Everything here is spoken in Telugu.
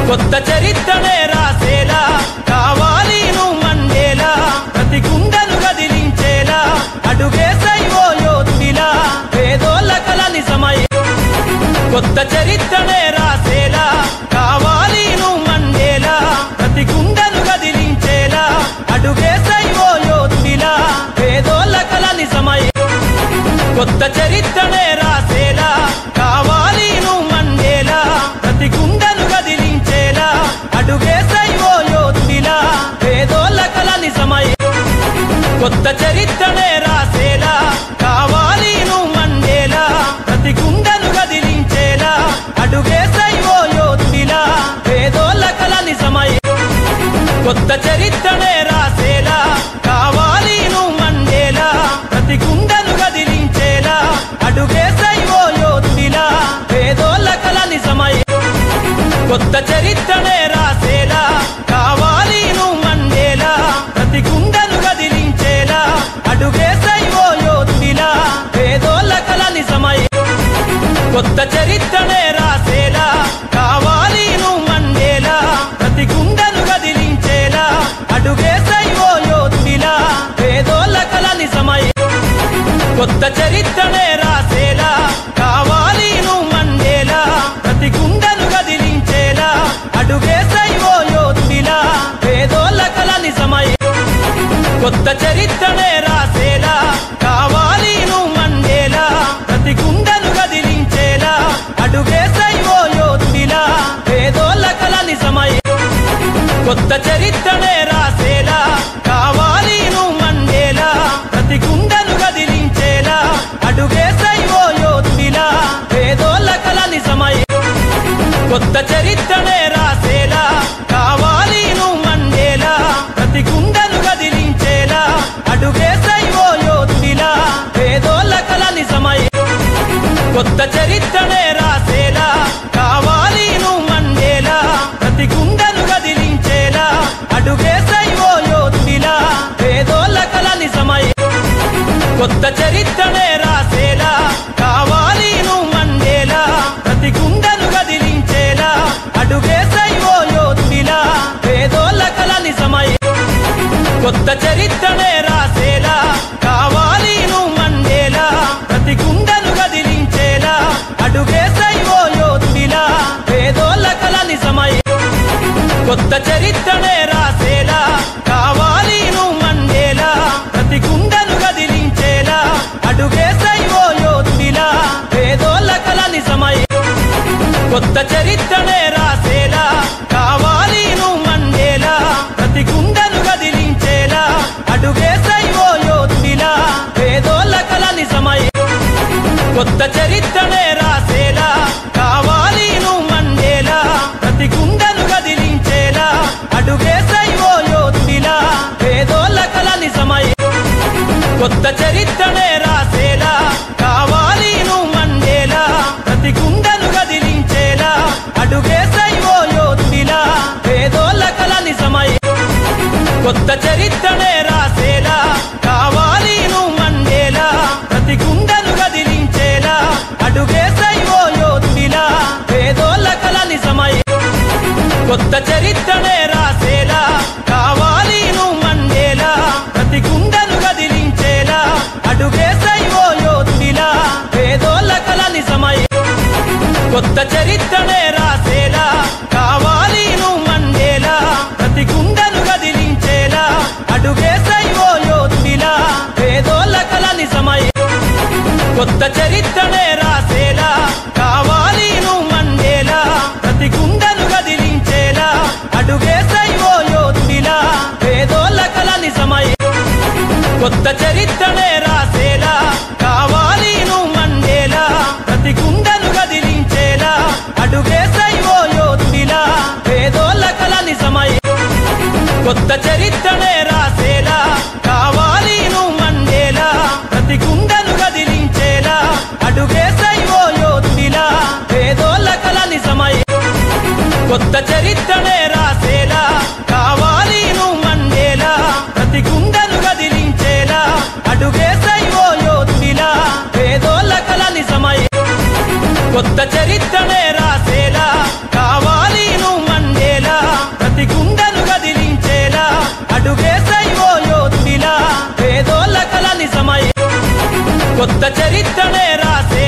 కొత్త చరిత్రనే రాసేలా కావాలి నువ్వు మండేలా ప్రతి గుండెను గదిలించేలా అడుగేసైవో యోధుడిలా పేదోళ్ళ కల నిజమై కొత్త చరిత్రనే రాసేలా కావాలి నువ్వు మండేలా ప్రతి గుండెను గదిలించేలా అడుగేసైవో యోధుడిలా పేదోళ్ళ కల నిజమై కొత్త చరిత్రనే రాసేలా కావాలి నువ్వు మండేలా ప్రతి గుండెను గదిలించేలా అడుగేసైవో యోధుడిలా పేదోళ్ళ కల నిజమై కొత్త చరిత్రనే రాసేలా కావాలి నువ్వు మండేలా ప్రతి గుండెను గదిలించేలా అడుగేసైవో యోధుడిలా పేదోళ్ళ కల నిజమై కొత్త చరిత్రనే రాసేలా కావాలి నువ్వు మండేలా ప్రతి గుండెను గదిలించేలా అడుగేసైవో యోధుడిలా పేదోళ్ళ కల నిజమై కొత్త చరిత్రనే రాసేలా కావాలి నువ్వు మండేలా ప్రతి గుండెను గదిలించేలా అడుగేసైవో యోధుడిలా పేదోళ్ళ కల నిజమై కొత్త చరిత్రనే రాసేలా కావాలి నువ్వు మండేలా ప్రతి గుండెను గదిలించేలా అడుగేసైవో యోధుడిలా పేదోళ్ళ కల నిజమై కొత్త చరిత్రనే రాసేలా కావాలి నువ్వు మండేలా ప్రతి గుండెను గదిలించేలా అడుగేసైవో యోధుడిలా పేదోళ్ళ కల నిజమై కొత్త చరిత్రనే రాసేలా కావాలి నువ్వు మండేలా ప్రతి గుండెను గదిలించేలా అడుగేసైవో యోధుడిలా పేదోళ్ళ కల నిజమై కొత్త చరిత్రనే రాసేలా కావాలి నువ్వు మండేలా ప్రతి గుండెను గదిలించేలా అడుగేసైవో యోధుడిలా పేదోళ్ళ కల నిజమై కొత్త చరిత్రనే రాసేలా కావాలి నువ్వు మండేలా ప్రతి గుండెను గదిలించేలా అడుగేసైవో యోధుడిలా పేదోళ్ళ కల నిజమై కొత్త చరిత్రనే రాసేలా కావాలి నువ్వు మండేలా ప్రతి గుండెను గదిలించేలా అడుగేసైవో యోధుడిలా పేదోళ్ళ కల నిజమై కొత్త చరిత్రనే రాసేలా కావాలి నువ్వు మండేలా ప్రతి గుండెను గదిలించేలా అడుగేసైవో యోధుడిలా పేదోళ్ళ కల నిజమై కొత్త చరిత్రనే రాసేలా కావాలి నువ్వు మండేలా ప్రతి గుండెను గదిలించేలా అడుగేసైవో యోధుడిలా పేదోళ్ళ కల నిజమై కొత్త చరిత్రనే రాసేలా కావాలి నువ్వు మండేలా ప్రతి గుండెను గదిలించేలా అడుగేసైవో యోధుడిలా పేదోళ్ళ కల నిజమై కొత్త చరిత్రనే రాసేలా కావాలి నువ్వు మండేలా ప్రతి గుండెను గదిలించేలా అడుగేసైవో యోధుడిలా పేదోళ్ళ కల నిజమై కొత్త చరిత్రనే రాసేలా కావాలి నువ్వు మండేలా ప్రతి గుండెను గదిలించేలా అడుగేసైవో యోధుడిలా పేదోళ్ళ కల నిజమై కొత్త చరిత్రనే రాసేలా కావాలి నువ్వు మండేలా ప్రతి గుండెను గదిలించేలా అడుగేసైవో యోధుడిలా పేదోళ్ళ కల నిజమై కొత్త చరిత్రనే రాసేలా కావాలి నువ్వు మండేలా ప్రతి గుండెను గదిలించేలా అడుగేసైవో యోధుడిలా పేదోళ్ళ కల నిజమై కొత్త చరిత్రనే రాసేలా కావాలి నువ్వు మండేలా ప్రతి గుండెను గదిలించేలా అడుగేసైవో యోధుడిలా పేదోళ్ళ కల నిజమై కొత్త చరిత్రనే రాసేలా కావాలి నువ్వు మండేలా ప్రతి గుండెను గదిలించేలా అడుగేసైవో యోధుడిలా పేదోళ్ళ కల నిజమై కొత్త చరిత్రనే రాసేలా కావాలి నువ్వు మండేలా ప్రతి గుండెను గదిలించేలా అడుగేసైవో యోధుడిలా పేదోళ్ళ కల నిజమై కొత్త చరిత్రనే రాసేలా కావాలి నువ్వు మండేలా ప్రతి గుండెను గదిలించేలా అడుగేసైవో యోధుడిలా పేదోళ్ళ కల నిజమై కొత్త చరిత్రనే రాసేలా కావాలి నువ్వు మండేలా ప్రతి గుండెను గదిలించేలా అడుగేసైవో యోధుడిలా పేదోళ్ళ కల నిజమై కొత్త చరిత్రనే రాసేలా కావాలి నువ్వు మండేలా ప్రతి గుండెను గదిలించేలా అడుగేసైవో యోధుడిలా పేదోళ్ళ కల నిజమై కొత్త చరిత్రనే రాసేలా కావాలి నువ్వు మండే కొత్త చరిత్రనే రాసే